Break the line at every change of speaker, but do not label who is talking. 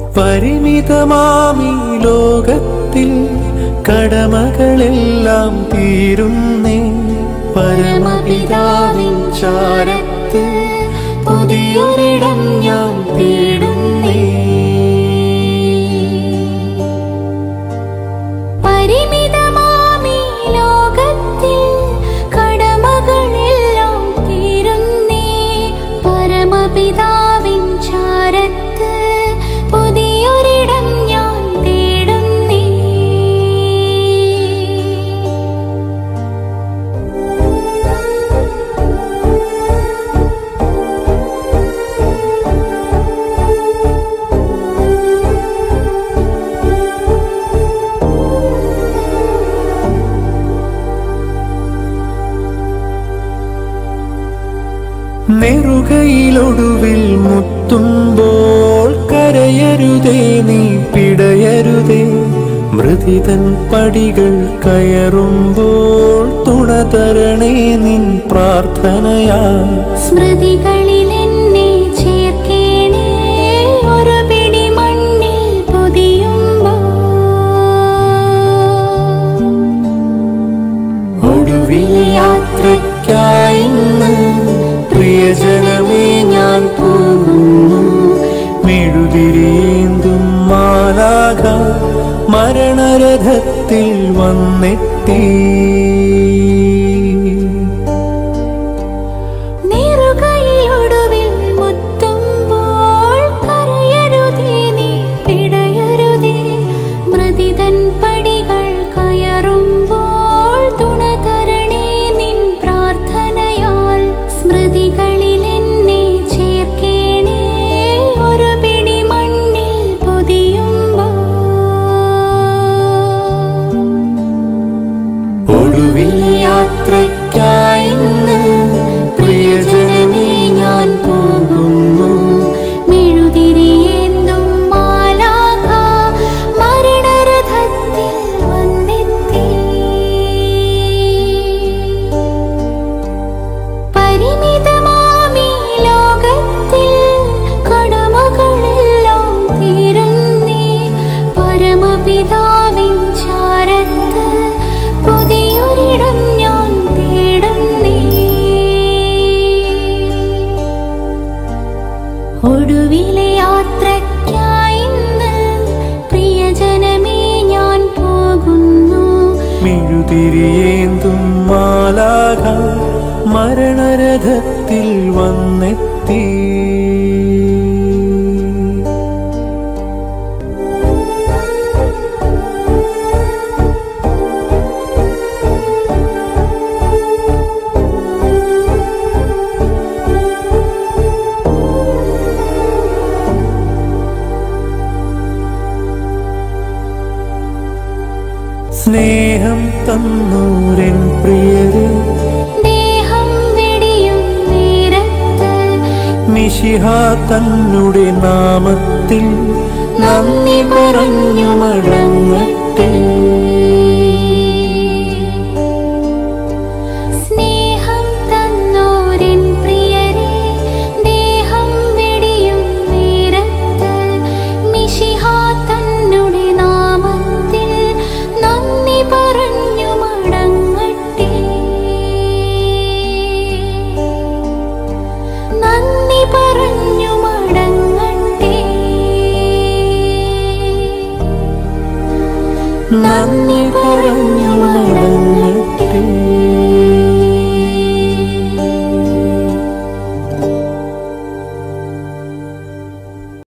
പരിമിതമാമി ലോകത്തിൽ കടമകളെല്ലാം തീരുന്നേ പരമപിതാവിൻ ചാരത്ത് പുതിയൊരിടം ഞാൻ തേടുന്നേ
പരിമിതമാമീ ലോകത്തിൽ കടമകളെല്ലാം തീരുന്നേ പരമപിതാവിൻ ചാരത്ത് പുതിയൊരിടം ഞാൻ തേടുന്നേ
നെറുകയിലൊടുവിൽ മുത്തുമ്പോൾ കരയരുതേ നീ പിടയരുതേ മൃതിതൻ പടികൾ കയറുമ്പോൾ തുണ തരണേ നിൻ പ്രാർത്ഥനയാ
സ്മൃതികളിൽ എന്നെ ചേർക്കേണേ ഒരു പിടി മണ്ണിൽ പൊതിയുമ്പോൾ
ഒടുവിലെ യാത്രയ്ക്കായി ഇന്ന് പ്രിയജനമേ ഞാൻ പോകുന്നു മെഴുതിരിയേന്തും മാലാക മരണരഥത്തിൽ വന്നെത്തി
നെറുകയിലൊടുവിൽ മുത്തുമ്പോൾ കരയരുതേ നീ പിടയരുതേ മൃതിതൻ പടികൾ കയറുമ്പോൾ തുണ തരണേ നിൻ പ്രാർത്ഥനയാൽ സ്മൃതികളിൽ എന്നെ ചേർക്കേണേ ഒരു പിടി മണ്ണിൽ പൊതിയുമ്പോൾ
ഒടുവിൽ യാത്രയ്ക്കായി ഇന്ന് പ്രിയജനമേ ഞാൻ പോകുന്നു
മെഴുതിരിയേന്തും മാലാഖ മരണരഥത്തിൽ വന്നെത്തി. പരിമിതമാമീ ലോകത്തിൽ കടമകളെല്ലാം തീരുന്നേ. പരമപിതാവിൻ ചാരത്ത് പുതിയൊരിടം ഞാൻ തേടുന്നേ ഒടുവിലെ യാത്രയ്ക്കായി ഇന്ന് പ്രിയജനമേ ഞാൻ പോകുന്നു
മെഴുതിരിയേന്തും മാലാക മരണരഥത്തിൽ വന്നെത്തി സ്നേഹം തന്നൂരൻ പ്രിയരെ
ദേഹം വെടിയും നേരത്ത്
മിശിഹ തന്നുടെ നാമത്തിൽ നന്ദി പറഞ്ഞു മടങ്ങട്ടെ
സ്നേഹം തന്നോരൻ പ്രിയരെ ദേഹം വെടിയും നേരത്ത് മിശിഹ തന്നുടെ നാമത്തിൽ നന്ദി പറഞ്ഞു മടങ്ങട്ടെ നന്ദി പറഞ്ഞു മടങ്ങട്ടെ
നന്ദി പറഞ്ഞു മടങ്ങട്ടെ